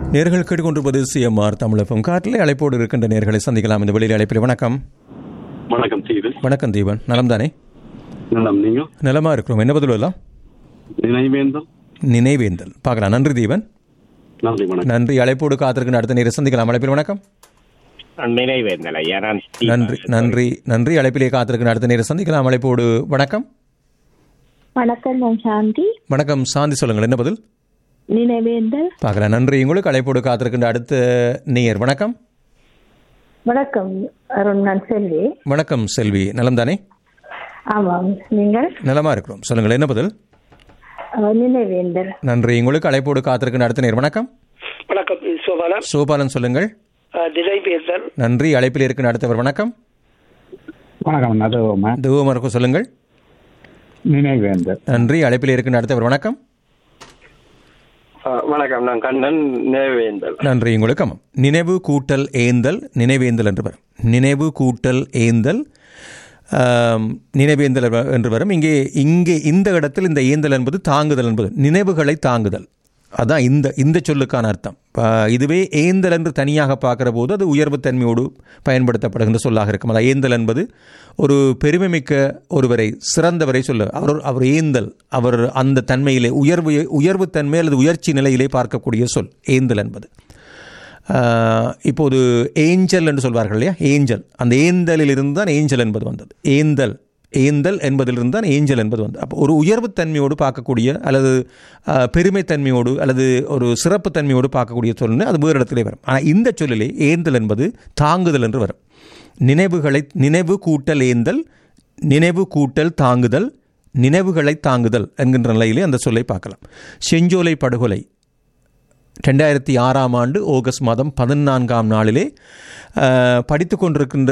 நேர்கள் கேட்டுக்கொண்டிருப்பது சிஎம்ஆர் தமிழகம் காற்றிலே அழைப்போடு இருக்கின்ற நேர்களை சந்திக்கலாம் இந்த வெளியில் அழைப்பில் வணக்கம் வணக்கம் தீவு வணக்கம் தீபன் நலம் தானே நலம் நீங்க நலமா இருக்கிறோம் என்ன பதில் எல்லாம் நினைவேந்தல் நினைவேந்தல் பார்க்கலாம் நன்றி தீபன் நன்றி வணக்கம் நன்றி அழைப்போடு காத்திருக்கின்ற அடுத்த நேரம் சந்திக்கலாம் அழைப்பில் வணக்கம் நினைவேந்தல் ஐயா நான் ஸ்டீவ் நன்றி நன்றி நன்றி அழைப்பிலே காத்திருக்கின்ற அடுத்த நேரம் சந்திக்கலாம் அழைப்போடு வணக்கம் வணக்கம் நான் சாந்தி வணக்கம் சாந்தி சொல்லுங்கள் என்ன பதில் நினைவேந்தல் பார்க்கலாம் நன்றி உங்களுக்கு அழைப்போடு காத்திருக்கின்ற அடுத்த நேயர் வணக்கம் வணக்கம் அருண் நான் செல்வி வணக்கம் செல்வி நலம் தானே ஆமாம் நீங்கள் நலமா இருக்கிறோம் சொல்லுங்கள் என்ன பதில் அஹ், நினைவேந்தல் நன்றி உங்களுக்கு அழைப்போடு காத்திருக்கின்ற அடுத்த நேர் வணக்கம் வணக்கம் இது சோபானா சோபாலன் சொல்லுங்கள் அஹ், நினைவேந்தல் நன்றி அழைப்பில் இருக்கின்ற அடுத்தவர் வணக்கம் வணக்கம் நதுவமா துவமரக்கு சொல்லுங்கள் நினைவேந்தர் நன்றி அழைப்பில் இருக்கின்ற அடுத்தவர் வணக்கம் வணக்கம் நான் கண்ணன் நினைவேந்தல் நன்றி உங்களுக்கு ஆமாம் நினைவு கூட்டல் ஏந்தல் நினைவேந்தல் என்று வரும் நினைவு கூட்டல் ஏந்தல் ஆம், நினைவேந்தல் என்ற- என்று வரும் இங்கே இங்கே இந்த இடத்தில் இந்த ஏந்தல் என்பது தாங்குதல் என்பது நினைவுகளை தாங்குதல் அதான் இந்த இந்த சொல்லுக்கான அர்த்தம் ப- இதுவே ஏந்தல் என்று தனியாக பார்க்கிற போது அது உயர்வுத்தன்மையோடு பயன்படுத்தப்படுகின்ற சொல்லாக இருக்கும் அதாவது ஏந்தல் என்பது ஒரு பெருமைமிக்க ஒருவரை சிறந்தவரை சொல்ல அவர் அவர் ஏந்தல் அவர் அந்த தன்மையிலே உயர்வு உயர்வுத்தன்மை அல்லது உயர்ச்சி நிலையிலே பார்க்கக்கூடிய சொல் ஏந்தல் என்பது ஆஹ், இப்போது ஏஞ்சல் என்று சொல்வார்கள் இல்லையா ஏஞ்சல் அந்த ஏந்தலில் இருந்து தான் ஏஞ்சல் என்பது வந்தது ஏந்தல் ஏந்தல் என்பதிலிருந்து தான் ஏஞ்சல் என்பது வந்தது அப்போ ஒரு உயர்வுத்தன்மையோடு பார்க்கக்கூடிய அல்லது ஆஹ், பெருமைத்தன்மையோடு அல்லது ஒரு சிறப்புத்தன்மையோடு பார்க்கக்கூடிய சொல்லுன்னு அது வேறு இடத்திலே வரும் ஆனால் இந்த சொல்லிலே ஏந்தல் என்பது தாங்குதல் என்று வரும் நினைவுகளை நினைவு கூட்டல் ஏந்தல் நினைவு கூட்டல் தாங்குதல் நினைவுகளை தாங்குதல் என்கின்ற நிலையிலே அந்த சொல்லை பார்க்கலாம் செஞ்சோலை படுகொலை ரெண்டாயிரத்தி ஆறாம் ஆண்டு ஆகஸ்ட் மாதம் பதினான்காம் நாளிலே படித்து கொண்டிருக்கின்ற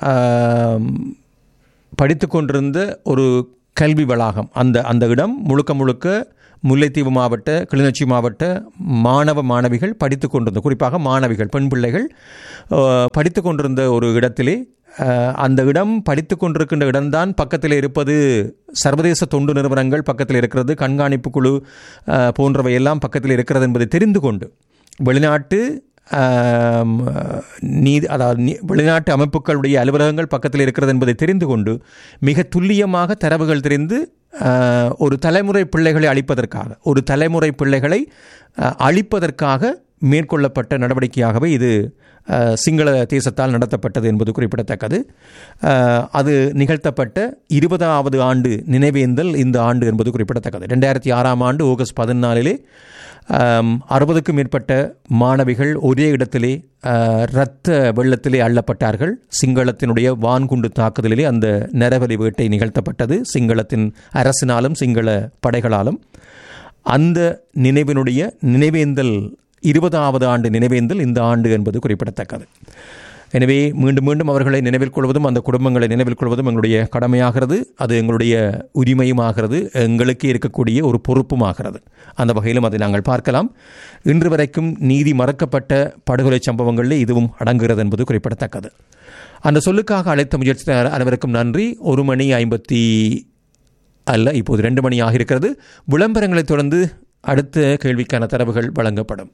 படித்து கொண்டிருந்த ஒரு கல்வி வளாகம் அந்த அந்த இடம் முழுக்க முழுக்க முல்லைத்தீவு மாவட்ட கிளிநொச்சி மாவட்ட மாணவ மாணவிகள் படித்து கொண்டிருந்த குறிப்பாக மாணவிகள் பெண் பிள்ளைகள் படித்து கொண்டிருந்த ஒரு இடத்திலே அஹ், அந்த இடம் படித்து கொண்டிருக்கின்ற இடம்தான் பக்கத்தில் இருப்பது சர்வதேச தொண்டு நிறுவனங்கள் பக்கத்தில் இருக்கிறது கண்காணிப்பு குழு அஹ், போன்றவை எல்லாம் பக்கத்தில் இருக்கிறது என்பதை தெரிந்து கொண்டு வெளிநாட்டு ஆம், நீதி அதாவது நீ- வெளிநாட்டு அமைப்புகளுடைய அலுவலகங்கள் பக்கத்தில் இருக்கிறது என்பதை தெரிந்து கொண்டு மிக துல்லியமாக தரவுகள் தெரிந்து ஆஹ், ஒரு தலைமுறை பிள்ளைகளை அழிப்பதற்காக ஒரு தலைமுறை பிள்ளைகளை ஆஹ், அழிப்பதற்காக மேற்கொள்ளப்பட்ட நடவடிக்கையாகவே இது ஆஹ், சிங்கள தேசத்தால் நடத்தப்பட்டது என்பது குறிப்பிடத்தக்கது ஆஹ், அது நிகழ்த்தப்பட்ட இருபதாவது ஆண்டு நினைவேந்தல் இந்த ஆண்டு என்பது குறிப்பிடத்தக்கது ரெண்டாயிரத்தி ஆறாம் ஆண்டு ஆகஸ்ட் பதினாலிலே அறுபதுக்கும் மேற்பட்ட மாணவிகள் ஒரே இடத்திலே ஆஹ், இரத்த வெள்ளத்திலே அள்ளப்பட்டார்கள் சிங்களத்தினுடைய வான்குண்டு தாக்குதலிலே அந்த நரபலி வேட்டை நிகழ்த்தப்பட்டது சிங்களத்தின் அரசினாலும் சிங்கள படைகளாலும் அந்த நினைவினுடைய நினைவேந்தல் இருபதாவது ஆண்டு நினைவேந்தல் இந்த ஆண்டு என்பது குறிப்பிடத்தக்கது எனவே மீண்டும் மீண்டும் அவர்களை நினைவில் கொள்வதும் அந்த குடும்பங்களை நினைவில் கொள்வதும் எங்களுடைய கடமையாகிறது அது எங்களுடைய உரிமையும் ஆகிறது எங்களுக்கே இருக்கக்கூடிய ஒரு பொறுப்பும் ஆகிறது அந்த வகையிலும் அதை நாங்கள் பார்க்கலாம் இன்று வரைக்கும் நீதி மறக்கப்பட்ட படுகொலை சம்பவங்களில் இதுவும் அடங்குகிறது என்பது குறிப்பிடத்தக்கது அந்த சொல்லுக்காக அழைத்த முயற்சி அனைவருக்கும் நன்றி ஒரு மணி ஐம்பத்தி அல்ல இப்போது ரெண்டு மணி ஆகியிருக்கிறது விளம்பரங்களைத் தொடர்ந்து அடுத்த கேள்விக்கான தரவுகள் வழங்கப்படும்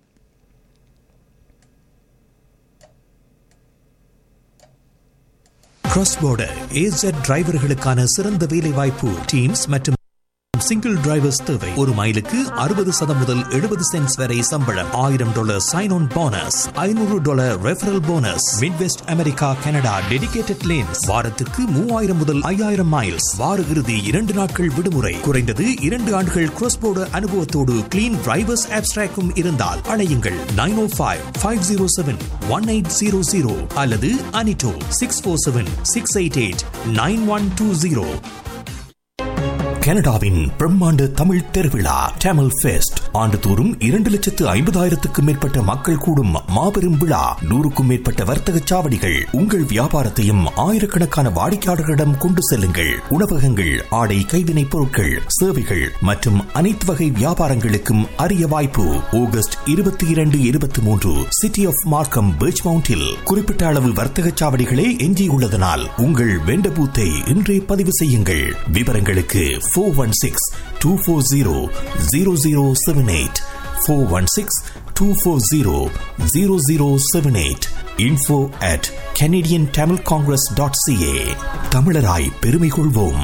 கிராஸ் border AZ டிரைவர்களுக்கான சிறந்த வேலை வாய்ப்பு டீம்ஸ் மற்றும் சிங்கிள் டிரைவர்ஸ் தேவை ஒரு மைலுக்கு அறுபது சதம் முதல் எழுபது சென்ட்ஸ் வரை சம்பளம் ஆயிரம் டாலர் சைன் ஆன் போனஸ் ஐநூறு dollar referral bonus midwest America Canada dedicated lanes வாரத்துக்கு மூவாயிரம் முதல் ஐயாயிரம் மைல்ஸ் வார இறுதி இரண்டு நாட்கள் விடுமுறை குறைந்தது இரண்டு ஆண்டுகள் கிராஸ் border அனுபவத்தோடு கிளீன் டிரைவர்ஸ் ஆப்ஸ்ட்ராக்கும் இருந்தால் அழையுங்கள் nine O five five zero seven one eight zero zero அல்லது அனிட்டோ six four seven six eight eight nine one two zero கனடாவின் பிரம்மாண்ட தமிழ் திருவிழா டேமல் ஃபெஸ்ட் ஆண்டுதோறும் இரண்டு லட்சத்து ஐம்பதாயிரத்துக்கும் மேற்பட்ட மக்கள் கூடும் மாபெரும் விழா நூறுக்கும் மேற்பட்ட வர்த்தக சாவடிகள் உங்கள் வியாபாரத்தையும் ஆயிரக்கணக்கான வாடிக்கையாளர்களிடம் கொண்டு செல்லுங்கள் உணவகங்கள் ஆடை கைவினைப் பொருட்கள் சேவைகள் மற்றும் அனைத்து வகை வியாபாரங்களுக்கும் அரிய வாய்ப்பு ஆகஸ்ட் இருபத்தி இரண்டு இருபத்தி மூன்று சிட்டி ஆஃப் மார்க்கம் பீச் மவுண்டில் குறிப்பிட்ட அளவு வர்த்தக சாவடிகளே எஞ்சியுள்ளதனால் உங்கள் வெண்ட பூத்தை இன்றே பதிவு செய்யுங்கள் விவரங்களுக்கு four one six two four zero zero zero seven eight four one six two four zero zero zero seven eight info at Canadian Tamil congress dot CA தமிழராய் பெருமை கொள்வோம்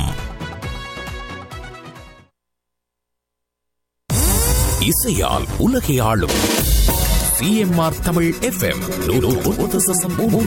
இசையால் உலகை ஆளும் சிஎம்ஆர் தமிழ் எஃப்எம்